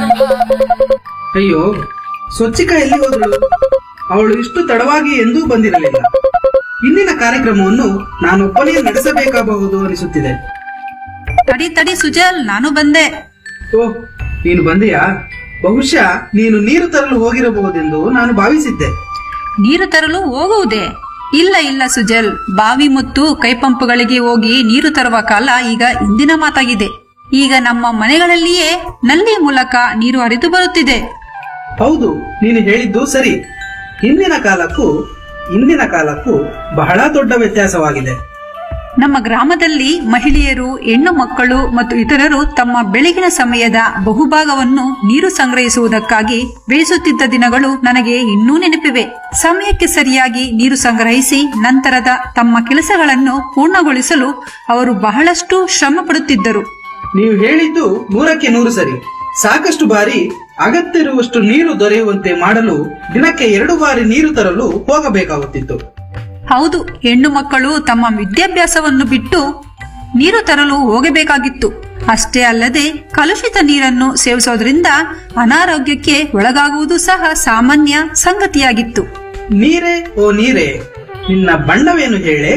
ಅಯ್ಯೋ ಸ್ವಚ್ಛಿಕ ಎಲ್ಲಿ ಹೋದಳು ಅವಳು ಇಷ್ಟು ತಡವಾಗಿ ಎಂದೂ ಬಂದಿರಲಿಲ್ಲ ಇಂದಿನ ಕಾರ್ಯಕ್ರಮವನ್ನು ನಾನೊಬ್ಬನೇ ನಡೆಸಬೇಕಾಗಬಹುದು ಅನಿಸುತ್ತಿದೆ ತಡಿ ತಡಿ ಸುಜಲ್ ನಾನು ಬಂದೆ ಓಹ್ ನೀನು ಬಂದೆಯಾ ಬಹುಶಃ ನೀನು ನೀರು ತರಲು ಹೋಗಿರಬಹುದೆಂದು ನಾನು ಭಾವಿಸಿದ್ದೆ ನೀರು ತರಲು ಹೋಗುವುದೇ ಇಲ್ಲ ಇಲ್ಲ ಸುಜಲ್ ಬಾವಿ ಮತ್ತು ಕೈಪಂಪ್ಗಳಿಗೆ ಹೋಗಿ ನೀರು ತರುವ ಕಾಲ ಈಗ ಇಂದಿನ ಮಾತಾಗಿದೆ ಈಗ ನಮ್ಮ ಮನೆಗಳಲ್ಲಿಯೇ ನಲ್ಲಿ ಮೂಲಕ ನೀರು ಹರಿದು ಬರುತ್ತಿದೆ ಹೌದು ನೀನು ಹೇಳಿದ್ದು ಸರಿ ಹಿಂದಿನ ಕಾಲಕ್ಕೂ ಇಂದಿನ ಕಾಲಕ್ಕೂ ಬಹಳ ದೊಡ್ಡ ವ್ಯತ್ಯಾಸವಾಗಿದೆ ನಮ್ಮ ಗ್ರಾಮದಲ್ಲಿ ಮಹಿಳೆಯರು ಹೆಣ್ಣು ಮಕ್ಕಳು ಮತ್ತು ಇತರರು ತಮ್ಮ ಬೆಳಗಿನ ಸಮಯದ ಬಹುಭಾಗವನ್ನು ನೀರು ಸಂಗ್ರಹಿಸುವುದಕ್ಕಾಗಿ ಬೇಯಿಸುತ್ತಿದ್ದ ದಿನಗಳು ನನಗೆ ಇನ್ನೂ ನೆನಪಿವೆ ಸಮಯಕ್ಕೆ ಸರಿಯಾಗಿ ನೀರು ಸಂಗ್ರಹಿಸಿ ನಂತರದ ತಮ್ಮ ಕೆಲಸಗಳನ್ನು ಪೂರ್ಣಗೊಳಿಸಲು ಅವರು ಬಹಳಷ್ಟು ಶ್ರಮ ಪಡುತ್ತಿದ್ದರು ನೀವು ಹೇಳಿದ್ದು ನೂರಕ್ಕೆ ನೂರು ಸರಿ ಸಾಕಷ್ಟು ಬಾರಿ ಅಗತ್ಯ ಇರುವಷ್ಟು ನೀರು ದೊರೆಯುವಂತೆ ಮಾಡಲು ದಿನಕ್ಕೆ ಎರಡು ಬಾರಿ ನೀರು ತರಲು ಹೋಗಬೇಕಾಗುತ್ತಿತ್ತು ಹೌದು ಹೆಣ್ಣು ಮಕ್ಕಳು ತಮ್ಮ ವಿದ್ಯಾಭ್ಯಾಸವನ್ನು ಬಿಟ್ಟು ನೀರು ತರಲು ಹೋಗಬೇಕಾಗಿತ್ತು ಅಷ್ಟೇ ಅಲ್ಲದೆ ಕಲುಷಿತ ನೀರನ್ನು ಸೇವಿಸೋದ್ರಿಂದ ಅನಾರೋಗ್ಯಕ್ಕೆ ಒಳಗಾಗುವುದು ಸಹ ಸಾಮಾನ್ಯ ಸಂಗತಿಯಾಗಿತ್ತು ನೀರೇ ಓ ನೀರೇ ನಿನ್ನ ಬಣ್ಣವೇನು ಹೇಳೆ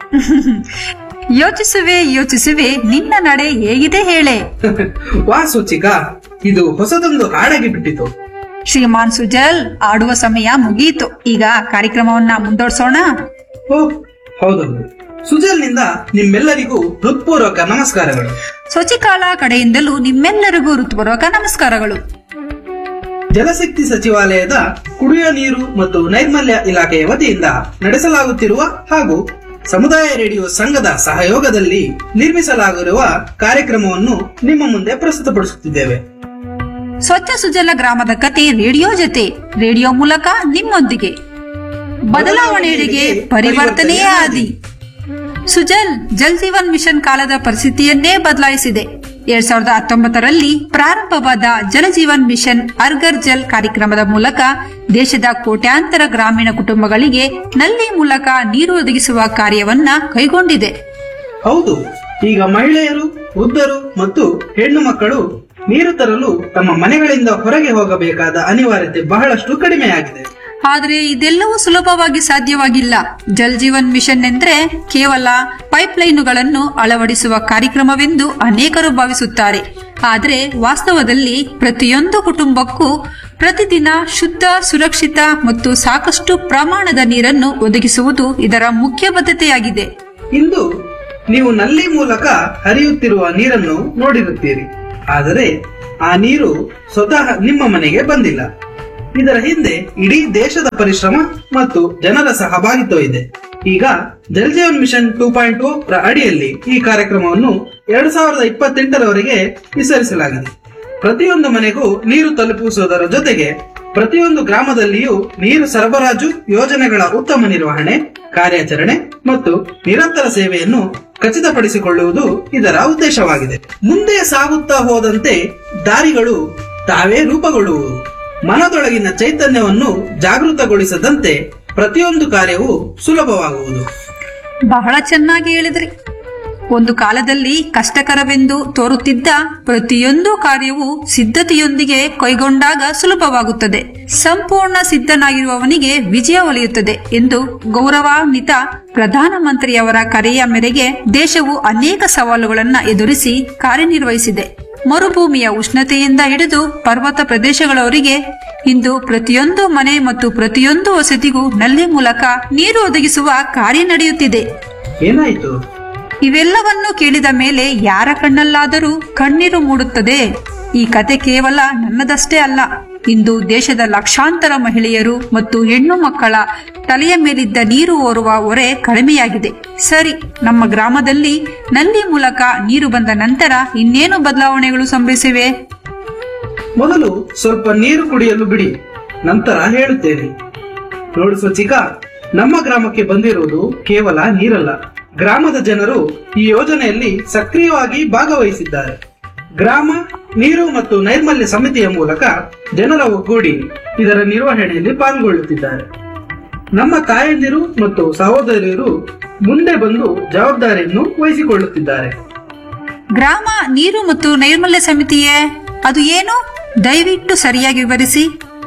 ಯೋಚಿಸುವೆ ಯೋಚಿಸುವೆ ನಿನ್ನ ನಡೆ ಹೇಗಿದೆ ಹೇಳೆ ವಾ ಸೂಚಿಕ ಇದು ಹೊಸದೊಂದು ಹಾಡಾಗಿ ಬಿಟ್ಟಿತು ಶ್ರೀಮಾನ್ ಸುಜಲ್ ಆಡುವ ಸಮಯ ಮುಗಿಯಿತು ಈಗ ಕಾರ್ಯಕ್ರಮವನ್ನ ಮುಂದುವರ್ಸೋಣ ಓ ಹೌದೌದು ಸುಜಲ್ನಿಂದ ನಿಮ್ಮೆಲ್ಲರಿಗೂ ಹೃತ್ಪೂರ್ವಕ ನಮಸ್ಕಾರಗಳು ಸ್ವಚಿಕಾಲ ಕಡೆಯಿಂದಲೂ ನಿಮ್ಮೆಲ್ಲರಿಗೂ ಹೃತ್ಪೂರ್ವಕ ನಮಸ್ಕಾರಗಳು ಜಲಶಕ್ತಿ ಸಚಿವಾಲಯದ ಕುಡಿಯುವ ನೀರು ಮತ್ತು ನೈರ್ಮಲ್ಯ ಇಲಾಖೆಯ ವತಿಯಿಂದ ನಡೆಸಲಾಗುತ್ತಿರುವ ಹಾಗೂ ಸಮುದಾಯ ರೇಡಿಯೋ ಸಂಘದ ಸಹಯೋಗದಲ್ಲಿ ನಿರ್ಮಿಸಲಾಗಿರುವ ಕಾರ್ಯಕ್ರಮವನ್ನು ನಿಮ್ಮ ಮುಂದೆ ಪ್ರಸ್ತುತಪಡಿಸುತ್ತಿದ್ದೇವೆ ಸ್ವಚ್ಛ ಸುಜಲ ಗ್ರಾಮದ ಕತೆ ರೇಡಿಯೋ ಜೊತೆ ರೇಡಿಯೋ ಮೂಲಕ ನಿಮ್ಮೊಂದಿಗೆ ಬದಲಾವಣೆಯೆಡೆಗೆ ಪರಿವರ್ತನೆಯೇ ಆದಿ ಸುಜಲ್ ಜಲ್ ಜೀವನ್ ಮಿಷನ್ ಕಾಲದ ಪರಿಸ್ಥಿತಿಯನ್ನೇ ಬದಲಾಯಿಸಿದೆ ಎರಡ್ ಸಾವಿರದ ಹತ್ತೊಂಬತ್ತರಲ್ಲಿ ಪ್ರಾರಂಭವಾದ ಜಲ ಜೀವನ್ ಮಿಷನ್ ಅರ್ಗರ್ ಜಲ್ ಕಾರ್ಯಕ್ರಮದ ಮೂಲಕ ದೇಶದ ಕೋಟ್ಯಾಂತರ ಗ್ರಾಮೀಣ ಕುಟುಂಬಗಳಿಗೆ ನಲ್ಲಿ ಮೂಲಕ ನೀರು ಒದಗಿಸುವ ಕಾರ್ಯವನ್ನ ಕೈಗೊಂಡಿದೆ ಹೌದು ಈಗ ಮಹಿಳೆಯರು ವೃದ್ಧರು ಮತ್ತು ಹೆಣ್ಣು ಮಕ್ಕಳು ನೀರು ತರಲು ತಮ್ಮ ಮನೆಗಳಿಂದ ಹೊರಗೆ ಹೋಗಬೇಕಾದ ಅನಿವಾರ್ಯತೆ ಬಹಳಷ್ಟು ಕಡಿಮೆಯಾಗಿದೆ ಆದರೆ ಇದೆಲ್ಲವೂ ಸುಲಭವಾಗಿ ಸಾಧ್ಯವಾಗಿಲ್ಲ ಜಲ್ ಜೀವನ್ ಮಿಷನ್ ಎಂದ್ರೆ ಕೇವಲ ಪೈಪ್ಲೈನುಗಳನ್ನು ಅಳವಡಿಸುವ ಕಾರ್ಯಕ್ರಮವೆಂದು ಅನೇಕರು ಭಾವಿಸುತ್ತಾರೆ ಆದರೆ ವಾಸ್ತವದಲ್ಲಿ ಪ್ರತಿಯೊಂದು ಕುಟುಂಬಕ್ಕೂ ಪ್ರತಿದಿನ ಶುದ್ಧ ಸುರಕ್ಷಿತ ಮತ್ತು ಸಾಕಷ್ಟು ಪ್ರಮಾಣದ ನೀರನ್ನು ಒದಗಿಸುವುದು ಇದರ ಮುಖ್ಯ ಬದ್ಧತೆಯಾಗಿದೆ ಇಂದು ನೀವು ನಲ್ಲಿ ಮೂಲಕ ಹರಿಯುತ್ತಿರುವ ನೀರನ್ನು ನೋಡಿರುತ್ತೀರಿ ಆದರೆ ಆ ನೀರು ಸ್ವತಃ ನಿಮ್ಮ ಮನೆಗೆ ಬಂದಿಲ್ಲ ಇದರ ಹಿಂದೆ ಇಡೀ ದೇಶದ ಪರಿಶ್ರಮ ಮತ್ತು ಜನರ ಸಹಭಾಗಿತ್ವ ಇದೆ ಈಗ Jal Jeevan mission two point two ರ ಅಡಿಯಲ್ಲಿ ಈ ಕಾರ್ಯಕ್ರಮವನ್ನು ಎರಡ್ ಸಾವಿರದ ಇಪ್ಪತ್ತೆಂಟರವರೆಗೆ ವಿಸ್ತರಿಸಲಾಗಿದೆ ಪ್ರತಿಯೊಂದು ಮನೆಗೂ ನೀರು ತಲುಪಿಸುವುದರ ಜೊತೆಗೆ ಪ್ರತಿಯೊಂದು ಗ್ರಾಮದಲ್ಲಿಯೂ ನೀರು ಸರಬರಾಜು ಯೋಜನೆಗಳ ಉತ್ತಮ ನಿರ್ವಹಣೆ ಕಾರ್ಯಾಚರಣೆ ಮತ್ತು ನಿರಂತರ ಸೇವೆಯನ್ನು ಖಚಿತಪಡಿಸಿಕೊಳ್ಳುವುದು ಇದರ ಉದ್ದೇಶವಾಗಿದೆ ಮುಂದೆ ಸಾಗುತ್ತಾ ಹೋದಂತೆ ದಾರಿಗಳು ತಾವೇ ರೂಪುಗೊಳ್ಳುವುದು ಮನದೊಳಗಿನ ಚೈತನ್ಯವನ್ನು ಜಾಗೃತಗೊಳಿಸದಂತೆ ಪ್ರತಿಯೊಂದು ಕಾರ್ಯವೂ ಸುಲಭವಾಗುವುದು ಬಹಳ ಚೆನ್ನಾಗಿ ಹೇಳಿದ್ರಿ ಒಂದು ಕಾಲದಲ್ಲಿ ಕಷ್ಟಕರವೆಂದು ತೋರುತ್ತಿದ್ದ ಪ್ರತಿಯೊಂದು ಕಾರ್ಯವೂ ಸಿದ್ಧತೆಯೊಂದಿಗೆ ಕೈಗೊಂಡಾಗ ಸುಲಭವಾಗುತ್ತದೆ ಸಂಪೂರ್ಣ ಸಿದ್ಧನಾಗಿರುವವನಿಗೆ ವಿಜಯ ಒಲಿಯುತ್ತದೆ ಎಂದು ಗೌರವಾನ್ವಿತ ಪ್ರಧಾನಮಂತ್ರಿಯವರ ಕರೆಯ ಮೇರೆಗೆ ದೇಶವು ಅನೇಕ ಸವಾಲುಗಳನ್ನು ಎದುರಿಸಿ ಕಾರ್ಯನಿರ್ವಹಿಸಿದೆ ಮರುಭೂಮಿಯ ಉಷ್ಣತೆಯಿಂದ ಹಿಡಿದು ಪರ್ವತ ಪ್ರದೇಶಗಳವರೆಗೆ ಇಂದು ಪ್ರತಿಯೊಂದು ಮನೆ ಮತ್ತು ಪ್ರತಿಯೊಂದು ವಸತಿಗೂ ನಲ್ಲಿ ಮೂಲಕ ನೀರು ಒದಗಿಸುವ ಕಾರ್ಯ ನಡೆಯುತ್ತಿದೆ ಏನಾಯಿತು ಇವೆಲ್ಲವನ್ನು ಕೇಳಿದ ಮೇಲೆ ಯಾರ ಕಣ್ಣಲ್ಲಾದರೂ ಕಣ್ಣೀರು ಮೂಡುತ್ತದೆ ಈ ಕತೆ ಕೇವಲ ನನ್ನದಷ್ಟೇ ಅಲ್ಲ ಇಂದು ದೇಶದ ಲಕ್ಷಾಂತರ ಮಹಿಳೆಯರು ಮತ್ತು ಹೆಣ್ಣು ಮಕ್ಕಳ ತಲೆಯ ಮೇಲಿದ್ದ ನೀರು ಓರುವ ಹೊರೆ ಕಡಿಮೆಯಾಗಿದೆ ಸರಿ ನಮ್ಮ ಗ್ರಾಮದಲ್ಲಿ ನಲ್ಲಿ ಮೂಲಕ ನೀರು ಬಂದ ನಂತರ ಇನ್ನೇನು ಬದಲಾವಣೆಗಳು ಸಂಭವಿಸಿವೆ ಮೊದಲು ಸ್ವಲ್ಪ ನೀರು ಕುಡಿಯಲು ಬಿಡಿ ನಂತರ ಹೇಳುತ್ತೇನೆ ನೋಡು ಸ್ವಚಿಕ ನಮ್ಮ ಗ್ರಾಮಕ್ಕೆ ಬಂದಿರುವುದು ಕೇವಲ ನೀರಲ್ಲ ಗ್ರಾಮದ ಜನರು ಈ ಯೋಜನೆಯಲ್ಲಿ ಸಕ್ರಿಯವಾಗಿ ಭಾಗವಹಿಸಿದ್ದಾರೆ ಗ್ರಾಮ ನೀರು ಮತ್ತು ನೈರ್ಮಲ್ಯ ಸಮಿತಿಯ ಮೂಲಕ ಜನರ ಒಗ್ಗೂಡಿ ಇದರ ನಿರ್ವಹಣೆಯಲ್ಲಿ ಪಾಲ್ಗೊಳ್ಳುತ್ತಿದ್ದಾರೆ ನಮ್ಮ ತಾಯಂದಿರು ಮತ್ತು ಸಹೋದರಿಯರು ಮುಂದೆ ಬಂದು ಜವಾಬ್ದಾರಿಯನ್ನು ವಹಿಸಿಕೊಳ್ಳುತ್ತಿದ್ದಾರೆ ಗ್ರಾಮ ನೀರು ಮತ್ತು ನೈರ್ಮಲ್ಯ ಸಮಿತಿಯೇ ಅದು ಏನು ದಯವಿಟ್ಟು ಸರಿಯಾಗಿ ವಿವರಿಸಿ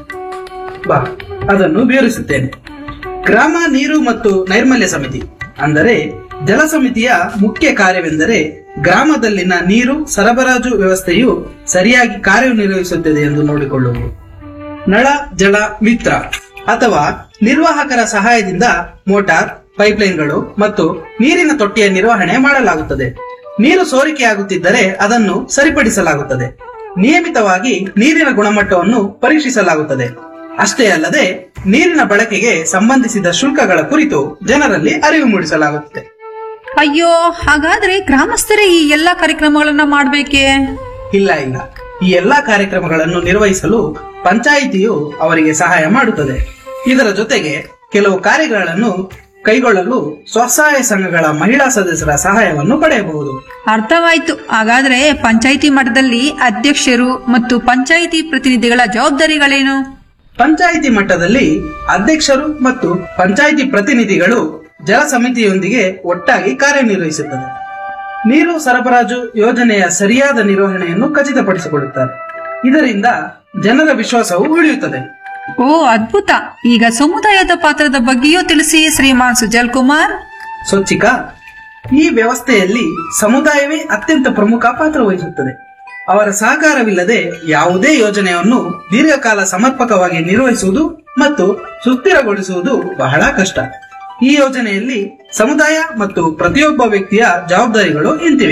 ಬಾ ಅದನ್ನು ವಿವರಿಸುತ್ತೇನೆ ಗ್ರಾಮ ನೀರು ಮತ್ತು ನೈರ್ಮಲ್ಯ ಸಮಿತಿ ಅಂದರೆ ಜಲ ಸಮಿತಿಯ ಮುಖ್ಯ ಕಾರ್ಯವೆಂದರೆ ಗ್ರಾಮದಲ್ಲಿನ ನೀರು ಸರಬರಾಜು ವ್ಯವಸ್ಥೆಯು ಸರಿಯಾಗಿ ಕಾರ್ಯನಿರ್ವಹಿಸುತ್ತದೆ ಎಂದು ನೋಡಿಕೊಳ್ಳುವುದು ನಳ ಜಲ ಮಿತ್ರ ಅಥವಾ ನಿರ್ವಾಹಕರ ಸಹಾಯದಿಂದ ಮೋಟಾರ್ ಪೈಪ್ಲೈನ್ಗಳು ಮತ್ತು ನೀರಿನ ತೊಟ್ಟಿಯ ನಿರ್ವಹಣೆ ಮಾಡಲಾಗುತ್ತದೆ ನೀರು ಸೋರಿಕೆಯಾಗುತ್ತಿದ್ದರೆ ಅದನ್ನು ಸರಿಪಡಿಸಲಾಗುತ್ತದೆ ನಿಯಮಿತವಾಗಿ ನೀರಿನ ಗುಣಮಟ್ಟವನ್ನು ಪರೀಕ್ಷಿಸಲಾಗುತ್ತದೆ ಅಷ್ಟೇ ಅಲ್ಲದೆ ನೀರಿನ ಬಳಕೆಗೆ ಸಂಬಂಧಿಸಿದ ಶುಲ್ಕಗಳ ಕುರಿತು ಜನರಲ್ಲಿ ಅರಿವು ಮೂಡಿಸಲಾಗುತ್ತದೆ ಅಯ್ಯೋ ಹಾಗಾದ್ರೆ ಗ್ರಾಮಸ್ಥರೇ ಈ ಎಲ್ಲಾ ಕಾರ್ಯಕ್ರಮಗಳನ್ನ ಮಾಡ್ಬೇಕೇ ಇಲ್ಲ ಇಲ್ಲ ಈ ಎಲ್ಲಾ ಕಾರ್ಯಕ್ರಮಗಳನ್ನು ನಿರ್ವಹಿಸಲು ಪಂಚಾಯಿತಿಯು ಅವರಿಗೆ ಸಹಾಯ ಮಾಡುತ್ತದೆ ಇದರ ಜೊತೆಗೆ ಕೆಲವು ಕಾರ್ಯಗಳನ್ನು ಕೈಗೊಳ್ಳಲು ಸ್ವಸಹಾಯ ಸಂಘಗಳ ಮಹಿಳಾ ಸದಸ್ಯರ ಸಹಾಯವನ್ನು ಪಡೆಯಬಹುದು ಅರ್ಥವಾಯ್ತು ಹಾಗಾದ್ರೆ ಪಂಚಾಯಿತಿ ಮಟ್ಟದಲ್ಲಿ ಅಧ್ಯಕ್ಷರು ಮತ್ತು ಪಂಚಾಯಿತಿ ಪ್ರತಿನಿಧಿಗಳ ಜವಾಬ್ದಾರಿಗಳೇನು ಪಂಚಾಯಿತಿ ಮಟ್ಟದಲ್ಲಿ ಅಧ್ಯಕ್ಷರು ಮತ್ತು ಪಂಚಾಯಿತಿ ಪ್ರತಿನಿಧಿಗಳು ಜಲ ಸಮಿತಿಯೊಂದಿಗೆ ಒಟ್ಟಾಗಿ ಕಾರ್ಯನಿರ್ವಹಿಸುತ್ತದೆ ನೀರು ಸರಬರಾಜು ಯೋಜನೆಯ ಸರಿಯಾದ ನಿರ್ವಹಣೆಯನ್ನು ಖಚಿತಪಡಿಸಿಕೊಳ್ಳುತ್ತಾರೆ ಇದರಿಂದ ಜನರ ವಿಶ್ವಾಸವು ಉಳಿಯುತ್ತದೆ ಓ ಅದ್ಭುತ ಈಗ ಸಮುದಾಯದ ಪಾತ್ರದ ಬಗ್ಗೆಯೂ ತಿಳಿಸಿ ಶ್ರೀಮಾನ್ ಸುಜಲ್ ಕುಮಾರ್ ಸ್ವಚ್ಛಿಕಾ ಈ ವ್ಯವಸ್ಥೆಯಲ್ಲಿ ಸಮುದಾಯವೇ ಅತ್ಯಂತ ಪ್ರಮುಖ ಪಾತ್ರ ವಹಿಸುತ್ತದೆ ಅವರ ಸಹಕಾರವಿಲ್ಲದೆ ಯಾವುದೇ ಯೋಜನೆಯನ್ನು ದೀರ್ಘಕಾಲ ಸಮರ್ಪಕವಾಗಿ ನಿರ್ವಹಿಸುವುದು ಮತ್ತು ಸುಸ್ಥಿರಗೊಳಿಸುವುದು ಬಹಳ ಕಷ್ಟ ಈ ಯೋಜನೆಯಲ್ಲಿ ಸಮುದಾಯ ಮತ್ತು ಪ್ರತಿಯೊಬ್ಬ ವ್ಯಕ್ತಿಯ ಜವಾಬ್ದಾರಿಗಳು ಇಂತಿವೆ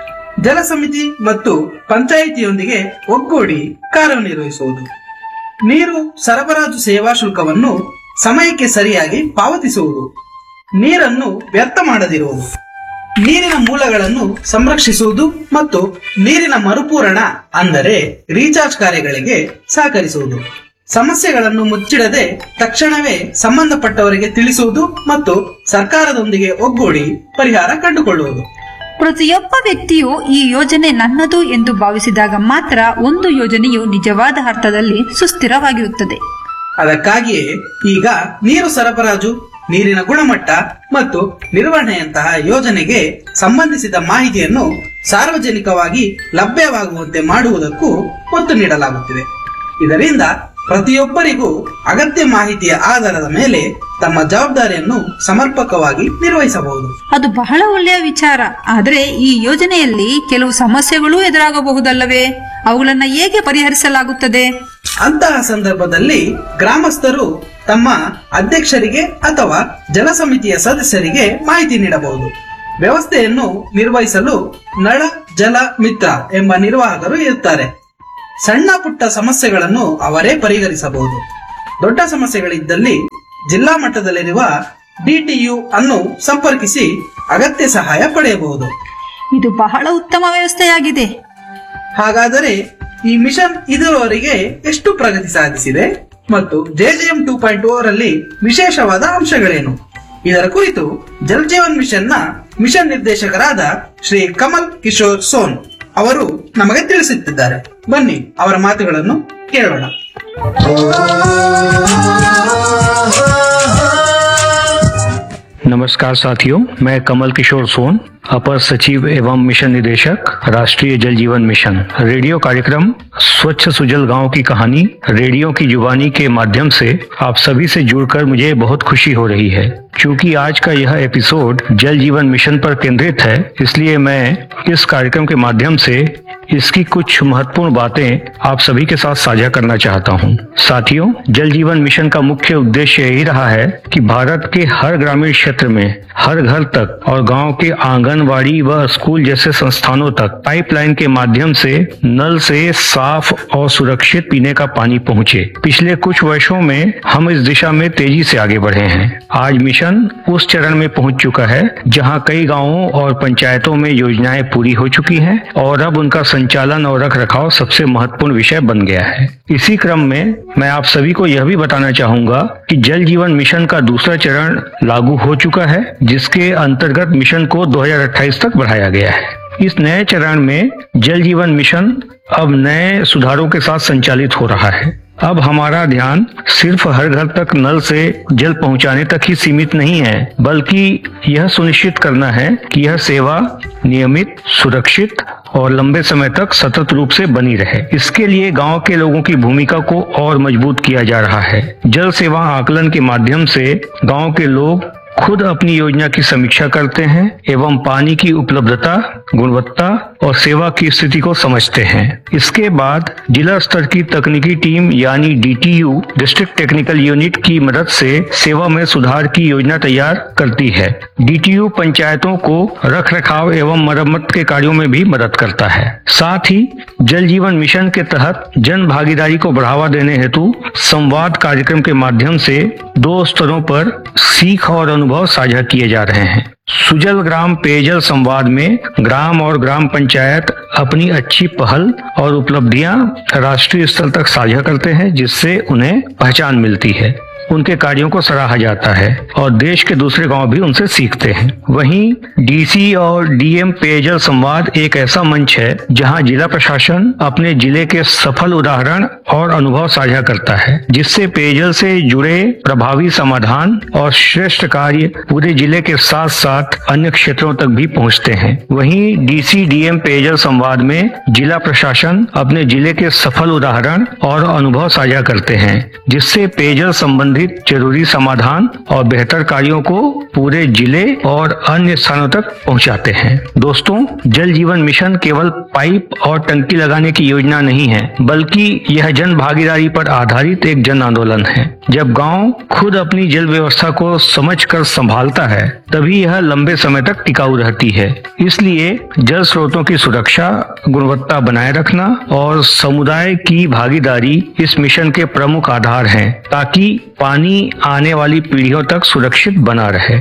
ಜಲ ಸಮಿತಿ ಮತ್ತು ಪಂಚಾಯಿತಿಯೊಂದಿಗೆ ಒಗ್ಗೂಡಿ ಕಾರ್ಯನಿರ್ವಹಿಸುವುದು ನೀರು ಸರಬರಾಜು ಸೇವಾ ಶುಲ್ಕವನ್ನು ಸಮಯಕ್ಕೆ ಸರಿಯಾಗಿ ಪಾವತಿಸುವುದು ನೀರನ್ನು ವ್ಯರ್ಥ ಮಾಡದಿರುವುದು ನೀರಿನ ಮೂಲಗಳನ್ನು ಸಂರಕ್ಷಿಸುವುದು ಮತ್ತು ನೀರಿನ ಮರುಪೂರಣ ಅಂದರೆ ರೀಚಾರ್ಜ್ ಕಾರ್ಯಗಳಿಗೆ ಸಹಕರಿಸುವುದು ಸಮಸ್ಯೆಗಳನ್ನು ಮುಚ್ಚಿಡದೆ ತಕ್ಷಣವೇ ಸಂಬಂಧಪಟ್ಟವರಿಗೆ ತಿಳಿಸುವುದು ಮತ್ತು ಸರ್ಕಾರದೊಂದಿಗೆ ಒಗ್ಗೂಡಿ ಪರಿಹಾರ ಕಂಡುಕೊಳ್ಳುವುದು ಪ್ರತಿಯೊಬ್ಬ ವ್ಯಕ್ತಿಯು ಈ ಯೋಜನೆ ನನ್ನದು ಎಂದು ಭಾವಿಸಿದಾಗ ಮಾತ್ರ ಒಂದು ಯೋಜನೆಯು ನಿಜವಾದ ಅರ್ಥದಲ್ಲಿ ಸುಸ್ಥಿರವಾಗಿರುತ್ತದೆ ಅದಕ್ಕಾಗಿಯೇ ಈಗ ನೀರು ಸರಬರಾಜು ನೀರಿನ ಗುಣಮಟ್ಟ ಮತ್ತು ನಿರ್ವಹಣೆಯಂತಹ ಯೋಜನೆಗೆ ಸಂಬಂಧಿಸಿದ ಮಾಹಿತಿಯನ್ನು ಸಾರ್ವಜನಿಕವಾಗಿ ಲಭ್ಯವಾಗುವಂತೆ ಮಾಡುವುದಕ್ಕೂ ಒತ್ತು ನೀಡಲಾಗುತ್ತಿದೆ ಇದರಿಂದ ಪ್ರತಿಯೊಬ್ಬರಿಗೂ ಅಗತ್ಯ ಮಾಹಿತಿಯ ಆಧಾರದ ಮೇಲೆ ತಮ್ಮ ಜವಾಬ್ದಾರಿಯನ್ನು ಸಮರ್ಪಕವಾಗಿ ನಿರ್ವಹಿಸಬಹುದು ಅದು ಬಹಳ ಒಳ್ಳೆಯ ವಿಚಾರ ಆದರೆ ಈ ಯೋಜನೆಯಲ್ಲಿ ಕೆಲವು ಸಮಸ್ಯೆಗಳೂ ಎದುರಾಗಬಹುದಲ್ಲವೇ ಅವುಗಳನ್ನ ಹೇಗೆ ಪರಿಹರಿಸಲಾಗುತ್ತದೆ ಅಂತಹ ಸಂದರ್ಭದಲ್ಲಿ ಗ್ರಾಮಸ್ಥರು ತಮ್ಮ ಅಧ್ಯಕ್ಷರಿಗೆ ಅಥವಾ ಜಲ ಸಮಿತಿಯ ಸದಸ್ಯರಿಗೆ ಮಾಹಿತಿ ನೀಡಬಹುದು ವ್ಯವಸ್ಥೆಯನ್ನು ನಿರ್ವಹಿಸಲು ನಳ ಜಲ ಮಿತ್ರ ಎಂಬ ನಿರ್ವಾಹಕರು ಇರುತ್ತಾರೆ ಸಣ್ಣ ಪುಟ್ಟ ಸಮಸ್ಯೆಗಳನ್ನು ಅವರೇ ಪರಿಹರಿಸಬಹುದು ದೊಡ್ಡ ಸಮಸ್ಯೆಗಳಿದ್ದಲ್ಲಿ ಜಿಲ್ಲಾ ಮಟ್ಟದಲ್ಲಿರುವ ಡಿಟಿಯು ಅನ್ನು ಸಂಪರ್ಕಿಸಿ ಅಗತ್ಯ ಸಹಾಯ ಪಡೆಯಬಹುದು ಇದು ಬಹಳ ಉತ್ತಮ ವ್ಯವಸ್ಥೆಯಾಗಿದೆ ಹಾಗಾದರೆ ಈ ಮಿಷನ್ ಇದುವರೆಗೆ ಎಷ್ಟು ಪ್ರಗತಿ ಸಾಧಿಸಿದೆ ಮತ್ತು ಜೆಜೆಎಂ ಟೂ ಪಾಯಿಂಟ್ ರಲ್ಲಿ ವಿಶೇಷವಾದ ಅಂಶಗಳೇನು ಇದರ ಕುರಿತು ಜಲ್ ಜೀವನ್ ಮಿಷನ್ ನ ಮಿಷನ್ ನಿರ್ದೇಶಕರಾದ ಶ್ರೀ ಕಮಲ್ ಕಿಶೋರ್ ಸೋನ್ ಅವರು ನಮಗೆ ತಿಳಿಸುತ್ತಿದ್ದಾರೆ ಬನ್ನಿ ಅವರ ಮಾತುಗಳನ್ನು ಕೇಳೋಣ नमस्कार साथियों मैं कमल किशोर सोन अपर सचिव एवं मिशन निदेशक राष्ट्रीय जल जीवन मिशन रेडियो कार्यक्रम स्वच्छ सुजल गांव की कहानी रेडियो की जुबानी के माध्यम से आप सभी से जुड़कर मुझे बहुत खुशी हो रही है क्योंकि आज का यह एपिसोड जल जीवन मिशन पर केंद्रित है इसलिए मैं इस कार्यक्रम के माध्यम से इसकी कुछ महत्वपूर्ण बातें आप सभी के साथ साझा करना चाहता हूं। साथियों जल जीवन मिशन का मुख्य उद्देश्य यही रहा है कि भारत के हर ग्रामीण क्षेत्र में हर घर तक और गांव के आंगनवाड़ी व स्कूल जैसे संस्थानों तक पाइपलाइन के माध्यम से नल से साफ और सुरक्षित पीने का पानी पहुंचे पिछले कुछ वर्षों में हम इस दिशा में तेजी से आगे बढ़े हैं आज मिशन उस चरण में पहुंच चुका है जहां कई गांवों और पंचायतों में योजनाएं पूरी हो चुकी हैं और अब उनका संचालन और रख रखाव सबसे महत्वपूर्ण विषय बन गया है इसी क्रम में मैं आप सभी को यह भी बताना चाहूंगा कि जल जीवन मिशन का दूसरा चरण लागू हो चुका है जिसके अंतर्गत मिशन को 2028 तक बढ़ाया गया है इस नए चरण में जल जीवन मिशन अब नए सुधारों के साथ संचालित हो रहा है अब हमारा ध्यान सिर्फ हर घर तक नल से जल पहुंचाने तक ही सीमित नहीं है बल्कि यह सुनिश्चित करना है कि यह सेवा नियमित सुरक्षित और लंबे समय तक सतत रूप से बनी रहे इसके लिए गांव के लोगों की भूमिका को और मजबूत किया जा रहा है जल सेवा आकलन के माध्यम से गांव के लोग खुद अपनी योजना की समीक्षा करते हैं एवं पानी की उपलब्धता गुणवत्ता और सेवा की स्थिति को समझते हैं इसके बाद जिला स्तर की तकनीकी टीम यानी डीटीयू डिस्ट्रिक्ट टेक्निकल यूनिट की मदद से सेवा में सुधार की योजना तैयार करती है डीटीयू पंचायतों को रख रखाव एवं मरम्मत के कार्यों में भी मदद करता है साथ ही जल जीवन मिशन के तहत जन भागीदारी को बढ़ावा देने हेतु संवाद कार्यक्रम के माध्यम से दो स्तरों पर सीख और अनुभव साझा किए जा रहे हैं सुजल ग्राम पेयजल संवाद में ग्राम और ग्राम पंचायत अपनी अच्छी पहल और उपलब्धियां राष्ट्रीय स्तर तक साझा करते हैं जिससे उन्हें पहचान मिलती है उनके कार्यों को सराहा जाता है और देश के दूसरे गांव भी उनसे सीखते हैं वहीं डीसी और डीएम पेयजल संवाद एक ऐसा मंच है जहां जिला प्रशासन अपने जिले के सफल उदाहरण और अनुभव साझा करता है जिससे पेयजल से जुड़े प्रभावी समाधान और श्रेष्ठ कार्य पूरे जिले के साथ साथ अन्य क्षेत्रों तक भी पहुंचते हैं वहीं डीसी डीएम पेयजल संवाद में जिला प्रशासन अपने जिले के सफल उदाहरण और अनुभव साझा करते हैं जिससे पेयजल संबंधित जरूरी समाधान और बेहतर कार्यों को पूरे जिले और अन्य स्थानों तक पहुंचाते हैं दोस्तों जल जीवन मिशन केवल पाइप और टंकी लगाने की योजना नहीं है बल्कि यह जन भागीदारी पर आधारित एक जन आंदोलन है जब गांव खुद अपनी जल व्यवस्था को समझकर संभालता है तभी यह लंबे समय तक टिकाऊ रहती है इसलिए जल स्रोतों की सुरक्षा गुणवत्ता बनाए रखना और समुदाय की भागीदारी इस मिशन के प्रमुख आधार हैं ताकि पानी आने वाली पीढ़ियों तक सुरक्षित बना रहे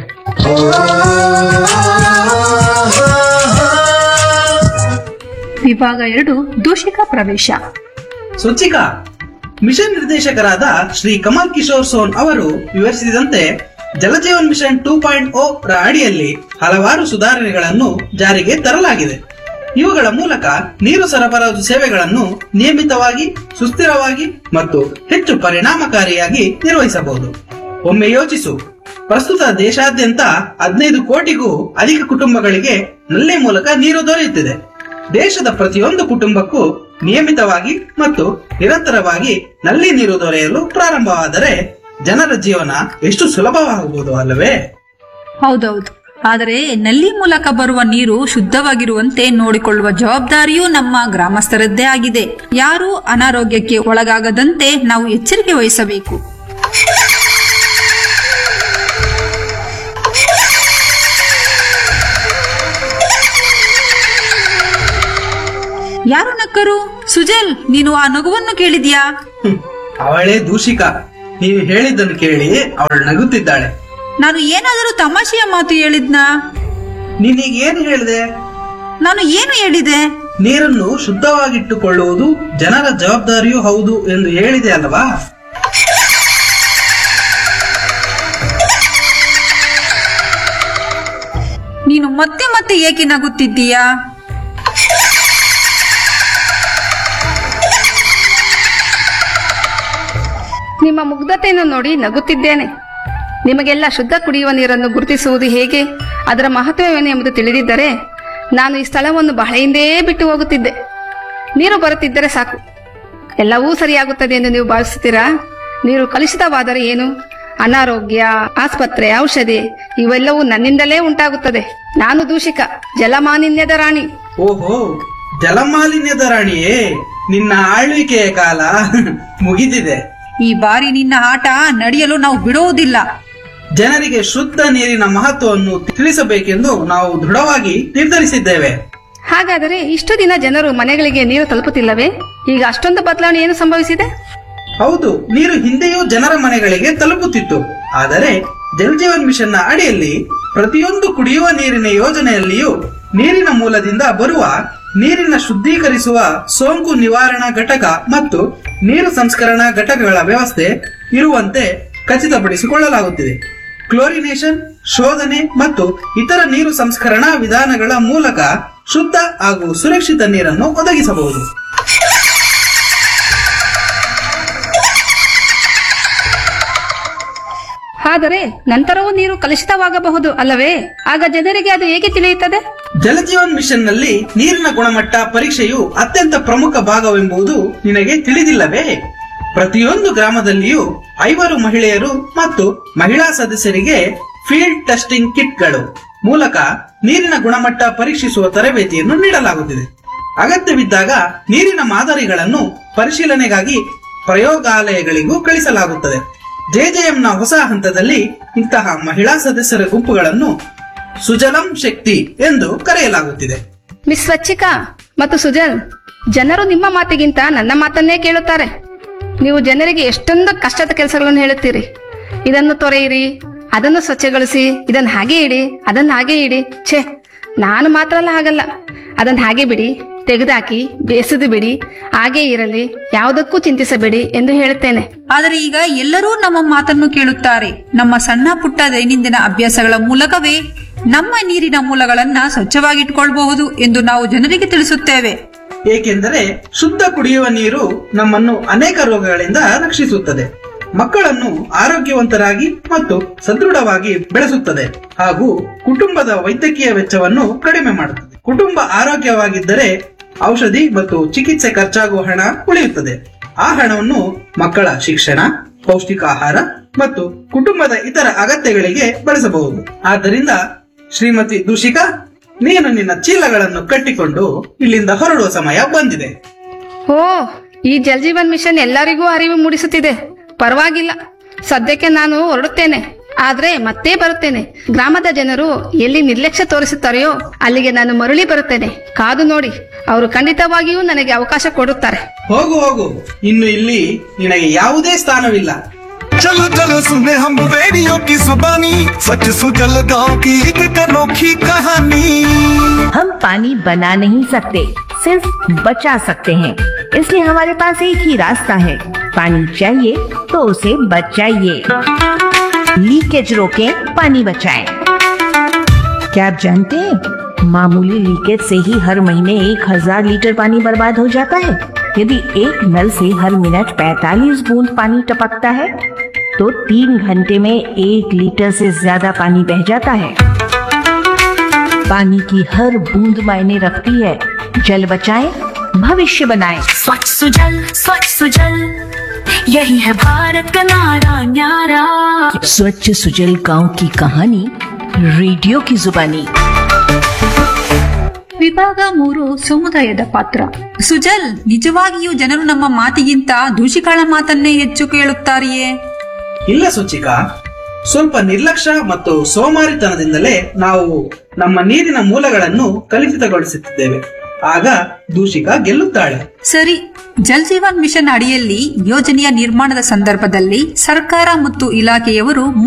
ವಿಭಾಗ ಎರಡು ದೂಷಿಕ ಪ್ರವೇಶ ಸ್ವಚ್ಛಿಕಾ ಮಿಷನ್ ನಿರ್ದೇಶಕರಾದ ಶ್ರೀ ಕಮಲ್ ಕಿಶೋರ್ ಸೋನ್ ಅವರು ವಿವರಿಸಿದಂತೆ Jaljeevan mission two point O ರ ಅಡಿಯಲ್ಲಿ ಹಲವಾರು ಸುಧಾರಣೆಗಳನ್ನು ಜಾರಿಗೆ ತರಲಾಗಿದೆ ಇವುಗಳ ಮೂಲಕ ನೀರು ಸರಬರಾಜು ಸೇವೆಗಳನ್ನು ನಿಯಮಿತವಾಗಿ ಸುಸ್ಥಿರವಾಗಿ ಮತ್ತು ಹೆಚ್ಚು ಪರಿಣಾಮಕಾರಿಯಾಗಿ ನಿರ್ವಹಿಸಬಹುದು ಒಮ್ಮೆ ಯೋಚಿಸು ಪ್ರಸ್ತುತ ದೇಶಾದ್ಯಂತ ಹದಿನೈದು ಕೋಟಿಗೂ ಅಧಿಕ ಕುಟುಂಬಗಳಿಗೆ ನಲ್ಲಿ ಮೂಲಕ ನೀರು ದೊರೆಯುತ್ತಿದೆ ದೇಶದ ಪ್ರತಿಯೊಂದು ಕುಟುಂಬಕ್ಕೂ ನಿಯಮಿತವಾಗಿ ಮತ್ತು ನಿರಂತರವಾಗಿ ನಲ್ಲಿ ನೀರು ದೊರೆಯಲು ಪ್ರಾರಂಭವಾದರೆ ಜನರ ಜೀವನ ಎಷ್ಟು ಸುಲಭವಾಗಬಹುದು ಅಲ್ಲವೇ ಹೌದೌದು ಆದರೆ ನಲ್ಲಿ ಮೂಲಕ ಬರುವ ನೀರು ಶುದ್ಧವಾಗಿರುವಂತೆ ನೋಡಿಕೊಳ್ಳುವ ಜವಾಬ್ದಾರಿಯೂ ನಮ್ಮ ಗ್ರಾಮಸ್ಥರದ್ದೇ ಆಗಿದೆ ಯಾರೂ ಅನಾರೋಗ್ಯಕ್ಕೆ ಒಳಗಾಗದಂತೆ ನಾವು ಎಚ್ಚರಿಕೆ ವಹಿಸಬೇಕು ಯಾರು ನಕ್ಕರು ಸುಜಲ್ ನೀನು ಆ ನಗುವನ್ನು ಕೇಳಿದ್ಯಾ ಹ್ಮ್. ಅವಳೇ ದೂಷಿಕ ನೀವು ಹೇಳಿದ್ದನ್ನು ಕೇಳಿ ಅವಳು ನಗುತ್ತಿದ್ದಾಳೆ ನಾನು ಏನಾದರೂ ತಮಾಷೆಯ ಮಾತು ಹೇಳಿದ್ನಾ ನೀನೀಗ ಏನು ಹೇಳಿದೆ ನಾನು ಏನು ಹೇಳಿದೆ ನೀರನ್ನು ಶುದ್ಧವಾಗಿಟ್ಟುಕೊಳ್ಳುವುದು ಜನರ ಜವಾಬ್ದಾರಿಯೂ ಹೌದು ಎಂದು ಹೇಳಿದೆ ಅಲ್ಲವಾ ನೀನು ಮತ್ತೆ ಮತ್ತೆ ಏಕೆ ನಗುತ್ತಿದ್ದೀಯಾ ನಿಮ್ಮ ಮುಗ್ಧತೆಯನ್ನು ನೋಡಿ ನಗುತ್ತಿದ್ದೇನೆ ನಿಮಗೆಲ್ಲ ಶುದ್ಧ ಕುಡಿಯುವ ನೀರನ್ನು ಗುರುತಿಸುವುದು ಹೇಗೆ ಅದರ ಮಹತ್ವವೇನು ಎಂಬುದು ತಿಳಿದಿದ್ದರೆ ನಾನು ಈ ಸ್ಥಳವನ್ನು ಬಹಳ ಹಿಂದೇ ಬಿಟ್ಟು ಹೋಗುತ್ತಿದ್ದೆ ನೀರು ಬರುತ್ತಿದ್ದರೆ ಸಾಕು ಎಲ್ಲವೂ ಸರಿಯಾಗುತ್ತದೆ ಎಂದು ನೀವು ಭಾವಿಸುತ್ತೀರಾ ನೀರು ಕಲುಷಿತವಾದರೆ ಏನು ಅನಾರೋಗ್ಯ ಆಸ್ಪತ್ರೆ ಔಷಧಿ ಇವೆಲ್ಲವೂ ನನ್ನಿಂದಲೇ ಉಂಟಾಗುತ್ತದೆ ನಾನು ದೂಷಿಕ ಜಲಮಾಲಿನ್ಯದ ರಾಣಿ ಓಹೋ ಜಲಮಾಲಿನ್ಯದ ರಾಣಿಯೇ ನಿನ್ನ ಆಳ್ವಿಕೆಯ ಕಾಲ ಮುಗಿದಿದೆ ಈ ಬಾರಿ ನಿನ್ನ ಆಟ ನಡೆಯಲು ನಾವು ಬಿಡುವುದಿಲ್ಲ ಜನರಿಗೆ ಶುದ್ಧ ನೀರಿನ ಮಹತ್ವವನ್ನು ತಿಳಿಸಬೇಕೆಂದು ನಾವು ದೃಢವಾಗಿ ನಿರ್ಧರಿಸಿದ್ದೇವೆ ಹಾಗಾದರೆ ಇಷ್ಟು ದಿನ ಜನರು ಮನೆಗಳಿಗೆ ನೀರು ತಲುಪುತ್ತಿಲ್ಲವೇ ಈಗ ಅಷ್ಟೊಂದು ಬದಲಾವಣೆ ಏನು ಸಂಭವಿಸಿದೆ ಹೌದು ನೀರು ಹಿಂದೆಯೂ ಜನರ ಮನೆಗಳಿಗೆ ತಲುಪುತ್ತಿತ್ತು ಆದರೆ ಜಲ್ ಜೀವನ್ ಮಿಷನ್ನ ಅಡಿಯಲ್ಲಿ ಪ್ರತಿಯೊಂದು ಕುಡಿಯುವ ನೀರಿನ ಯೋಜನೆಯಲ್ಲಿಯೂ ನೀರಿನ ಮೂಲದಿಂದ ಬರುವ ನೀರಿನ ಶುದ್ಧೀಕರಿಸುವ ಸೋಂಕು ನಿವಾರಣಾ ಘಟಕ ಮತ್ತು ನೀರು ಸಂಸ್ಕರಣಾ ಘಟಕಗಳ ವ್ಯವಸ್ಥೆ ಇರುವಂತೆ ಖಚಿತಪಡಿಸಿಕೊಳ್ಳಲಾಗುತ್ತಿದೆ ಕ್ಲೋರಿನೇಷನ್ ಶೋಧನೆ ಮತ್ತು ಇತರ ನೀರು ಸಂಸ್ಕರಣಾ ವಿಧಾನಗಳ ಮೂಲಕ ಶುದ್ಧ ಹಾಗೂ ಸುರಕ್ಷಿತ ನೀರನ್ನು ಒದಗಿಸಬಹುದು ಆದರೆ ನಂತರವೂ ನೀರು ಕಲುಷಿತವಾಗಬಹುದು ಅಲ್ಲವೇ ಆಗ ಜನರಿಗೆ ಅದು ಹೇಗೆ ತಿಳಿಯುತ್ತದೆ ಜಲಜೀವನ್ ಮಿಷನ್ ನಲ್ಲಿ ನೀರಿನ ಗುಣಮಟ್ಟ ಪರೀಕ್ಷೆಯು ಅತ್ಯಂತ ಪ್ರಮುಖ ಭಾಗವೆಂಬುದು ನಿನಗೆ ತಿಳಿದಿಲ್ಲವೇ ಪ್ರತಿಯೊಂದು ಗ್ರಾಮದಲ್ಲಿಯೂ ಐವರು ಮಹಿಳೆಯರು ಮತ್ತು ಮಹಿಳಾ ಸದಸ್ಯರಿಗೆ ಫೀಲ್ಡ್ ಟೆಸ್ಟಿಂಗ್ ಕಿಟ್ಗಳು ಮೂಲಕ ನೀರಿನ ಗುಣಮಟ್ಟ ಪರೀಕ್ಷಿಸುವ ತರಬೇತಿಯನ್ನು ನೀಡಲಾಗುತ್ತಿದೆ ಅಗತ್ಯವಿದ್ದಾಗ ನೀರಿನ ಮಾದರಿಗಳನ್ನು ಪರಿಶೀಲನೆಗಾಗಿ ಪ್ರಯೋಗಾಲಯಗಳಿಗೂ ಕಳಿಸಲಾಗುತ್ತದೆ ಜೆಜೆಎಂನ ಹೊಸ ಹಂತದಲ್ಲಿ ಇಂತಹ ಮಹಿಳಾ ಸದಸ್ಯರ ಗುಂಪುಗಳನ್ನು ಸುಜಲಂ ಶಕ್ತಿ ಎಂದು ಕರೆಯಲಾಗುತ್ತಿದೆ ಮಿಸ್ ಸ್ವಚ್ಛಿಕಾ ಮತ್ತು ಸುಜಲ್ ಜನರು ನಿಮ್ಮ ಮಾತಿಗಿಂತ ನನ್ನ ಮಾತನ್ನೇ ಕೇಳುತ್ತಾರೆ ನೀವು ಜನರಿಗೆ ಎಷ್ಟೊಂದು ಕಷ್ಟದ ಕೆಲಸಗಳನ್ನು ಹೇಳುತ್ತೀರಿ ಇದನ್ನು ತೊರೆಯಿರಿ ಅದನ್ನು ಸ್ವಚ್ಛಗೊಳಿಸಿ ಇದನ್ನು ಹಾಗೆ ಇಡಿ ಅದನ್ನು ಹಾಗೆ ಇಡಿ ಛೇ ನಾನು ಮಾತ್ರ ಅಲ್ಲ ಹಾಗಲ್ಲ ಅದನ್ನು ಹಾಗೆ ಬಿಡಿ ತೆಗೆದಾಕಿ ಬೇಸದು ಬಿಡಿ ಹಾಗೆ ಇರಲಿ ಯಾವುದಕ್ಕೂ ಚಿಂತಿಸಬೇಡಿ ಎಂದು ಹೇಳುತ್ತೇನೆ ಆದರೆ ಈಗ ಎಲ್ಲರೂ ನಮ್ಮ ಮಾತನ್ನು ಕೇಳುತ್ತಾರೆ ನಮ್ಮ ಸಣ್ಣ ಪುಟ್ಟ ದೈನಂದಿನ ಅಭ್ಯಾಸಗಳ ಮೂಲಕವೇ ನಮ್ಮ ನೀರಿನ ಮೂಲಗಳನ್ನ ಸ್ವಚ್ಛವಾಗಿಟ್ಕೊಳ್ಬಹುದು ಎಂದು ನಾವು ಜನರಿಗೆ ತಿಳಿಸುತ್ತೇವೆ ಏಕೆಂದರೆ ಶುದ್ಧ ಕುಡಿಯುವ ನೀರು ನಮ್ಮನ್ನು ಅನೇಕ ರೋಗಗಳಿಂದ ರಕ್ಷಿಸುತ್ತದೆ ಮಕ್ಕಳನ್ನು ಆರೋಗ್ಯವಂತರಾಗಿ ಮತ್ತು ಸದೃಢವಾಗಿ ಬೆಳೆಸುತ್ತದೆ ಹಾಗೂ ಕುಟುಂಬದ ವೈದ್ಯಕೀಯ ವೆಚ್ಚವನ್ನು ಕಡಿಮೆ ಮಾಡುತ್ತದೆ ಕುಟುಂಬ ಆರೋಗ್ಯವಾಗಿದ್ದರೆ ಔಷಧಿ ಮತ್ತು ಚಿಕಿತ್ಸೆ ಖರ್ಚಾಗುವ ಹಣ ಉಳಿಯುತ್ತದೆ ಆ ಹಣವನ್ನು ಮಕ್ಕಳ ಶಿಕ್ಷಣ ಪೌಷ್ಟಿಕ ಆಹಾರ ಮತ್ತು ಕುಟುಂಬದ ಇತರ ಅಗತ್ಯಗಳಿಗೆ ಬಳಸಬಹುದು ಆದ್ದರಿಂದ ಶ್ರೀಮತಿ ದುಷಿಕಾ ನೀನು ನಿನ್ನ ಚೀಲಗಳನ್ನು ಕಟ್ಟಿಕೊಂಡು ಇಲ್ಲಿಂದ ಹೊರಡುವ ಸಮಯ ಬಂದಿದೆ ಓ ಈ ಜಲ್ ಜೀವನ್ ಮಿಷನ್ ಎಲ್ಲರಿಗೂ ಅರಿವು ಮೂಡಿಸುತ್ತಿದೆ ಪರವಾಗಿಲ್ಲ ಸದ್ಯಕ್ಕೆ ನಾನು ಹೊರಡುತ್ತೇನೆ ಆದ್ರೆ ಮತ್ತೆ ಬರುತ್ತೇನೆ ಗ್ರಾಮದ ಜನರು ಎಲ್ಲಿ ನಿರ್ಲಕ್ಷ್ಯ ತೋರಿಸುತ್ತಾರೆಯೋ ಅಲ್ಲಿಗೆ ನಾನು ಮರಳಿ ಬರುತ್ತೇನೆ ಕಾದು ನೋಡಿ ಅವರು ಖಂಡಿತವಾಗಿಯೂ ನನಗೆ ಅವಕಾಶ ಕೊಡುತ್ತಾರೆ ಹೋಗು ಹೋಗು ಇನ್ನು ಇಲ್ಲಿ ನಿನಗೆ ಯಾವುದೇ ಸ್ಥಾನವಿಲ್ಲ चलो चलो सुने हम रेडियो की जुबानी सच सुजल गांव की एक अनोखी कहानी हम पानी बना नहीं सकते सिर्फ बचा सकते हैं इसलिए हमारे पास एक ही रास्ता है पानी चाहिए तो उसे बचाइए लीकेज रोकें पानी बचाएं। क्या आप जानते हैं मामूली लीकेज से ही हर महीने एक हजार लीटर पानी बर्बाद हो जाता है यदि एक नल से हर मिनट 45 बूंद पानी टपकता है तो तीन घंटे में एक लीटर से ज्यादा पानी बह जाता है पानी की हर बूंद मायने रखती है जल बचाएं भविष्य बनाएं स्वच्छ सुजल स्वच्छ सुजल यही है भारत का नारा न्यारा स्वच्छ सुजल गांव की कहानी रेडियो की जुबानी ವಿಭಾಗ ಮೂರು ಸಮುದಾಯದ ಪಾತ್ರ ಸುಜಲ್ ನಿಜವಾಗಿಯೂ ಜನರು ನಮ್ಮ ಮಾತಿಗಿಂತ ದೂಷಿಗಳ ಮಾತನ್ನೇ ಹೆಚ್ಚು ಕೇಳುತ್ತಾರೆಯೇ ಇಲ್ಲ ಸುಚಿಕಾ ಸ್ವಲ್ಪ ನಿರ್ಲಕ್ಷ್ಯ ಮತ್ತು ಸೋಮಾರಿತನದಿಂದಲೇ ನಾವು ನಮ್ಮ ನೀರಿನ ಮೂಲಗಳನ್ನು ಕಲುಷಿತಗೊಳಿಸುತ್ತಿದ್ದೇವೆ ಆಗ ದೂಷಿಕ ಗೆಲ್ಲುತ್ತಾಳೆ ಸರಿ ಜಲ್ ಜೀವನ್ ಮಿಷನ್ ಅಡಿಯಲ್ಲಿ ಯೋಜನೆಯ ನಿರ್ಮಾಣದ ಸಂದರ್ಭದಲ್ಲಿ ಸರ್ಕಾರ ಮತ್ತು ಇಲಾಖೆಯವರು